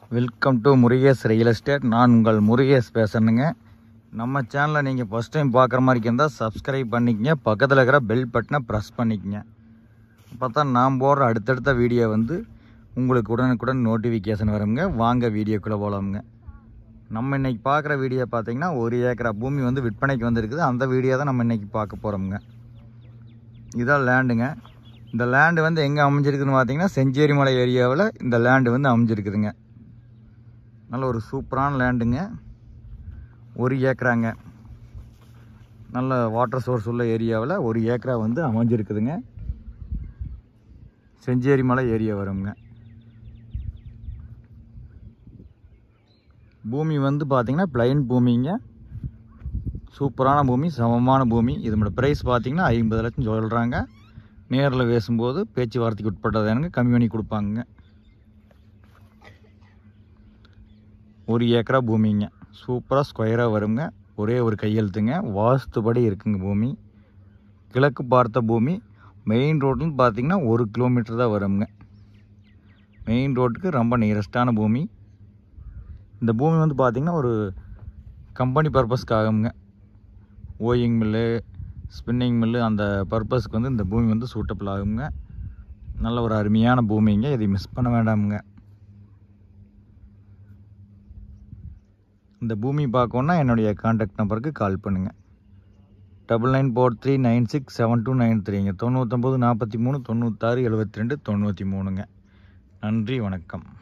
welcome to Murugesh real estate நான் உங்கள் முருகேஷ் பேசுறேனுங்க நம்ம சேனலை நீங்கள் ஃபஸ்ட் டைம் பார்க்குற மாதிரி இருந்தால் சப்ஸ்கிரைப் பண்ணிக்கங்க பக்கத்தில் இருக்கிற பெல் பட்டனை ப்ரெஸ் பண்ணிக்கங்க அப்போ தான் நான் போடுற அடுத்தடுத்த வீடியோ வந்து உங்களுக்கு உடனுக்குடன் நோட்டிஃபிகேஷன் வருங்க வாங்க வீடியோக்குள்ளே போகலாமுங்க நம்ம இன்னைக்கு பார்க்குற வீடியோ பார்த்தீங்கன்னா ஒரு ஏக்கரா பூமி வந்து விற்பனைக்கு வந்திருக்குது அந்த வீடியோ தான் நம்ம இன்னைக்கு பார்க்க போகிறோமுங்க இதான் லேண்டுங்க இந்த லேண்டு வந்து எங்கே அமைஞ்சிருக்குதுன்னு பார்த்தீங்கன்னா செஞ்சேரி மலை ஏரியாவில் இந்த லேண்டு வந்து அமைஞ்சிருக்குதுங்க நல்ல ஒரு சூப்பரான லேண்டுங்க ஒரு ஏக்கராங்க நல்ல வாட்டர் சோர்ஸ் உள்ள ஏரியாவில் ஒரு ஏக்கரா வந்து அமைஞ்சிருக்குதுங்க செஞ்சேரி மலை ஏரியா வருங்க பூமி வந்து பார்த்தீங்கன்னா பிளைன் பூமிங்க சூப்பரான பூமி சமமான பூமி இதோட ப்ரைஸ் பார்த்தீங்கன்னா ஐம்பது லட்சம் சொல்கிறாங்க நேரில் பேசும்போது பேச்சுவார்த்தைக்கு உட்பட்டது எனக்கு கம்மி பண்ணி கொடுப்பாங்க ஒரு ஏக்கரா பூமிங்க சூப்பராக ஸ்கொயராக வருங்க ஒரே ஒரு கையெழுத்துங்க வாஸ்துபடி இருக்குங்க பூமி கிழக்கு பார்த்த பூமி மெயின் ரோட்னு பார்த்தீங்கன்னா ஒரு கிலோமீட்டர் தான் வருங்க மெயின் ரோட்டுக்கு ரொம்ப நியரஸ்டான பூமி இந்த பூமி வந்து பார்த்திங்கன்னா ஒரு கம்பெனி பர்பஸ்க்காகுங்க ஓயிங் மில்லு ஸ்பின்னிங் மில்லு அந்த பர்பஸ்க்கு வந்து இந்த பூமி வந்து சூட்டபிள் ஆகுங்க நல்ல ஒரு அருமையான பூமிங்க இதை மிஸ் பண்ண வேண்டாமுங்க இந்த பூமி பார்க்கணுன்னா என்னுடைய காண்டாக்ட் நம்பருக்கு கால் பண்ணுங்கள் double nine four three nine six seven two nine த்ரீங்க தொண்ணூத்தொம்பது நாற்பத்தி மூணு தொண்ணூத்தாறு எழுபத்தி ரெண்டு தொண்ணூற்றி மூணுங்க நன்றி வணக்கம்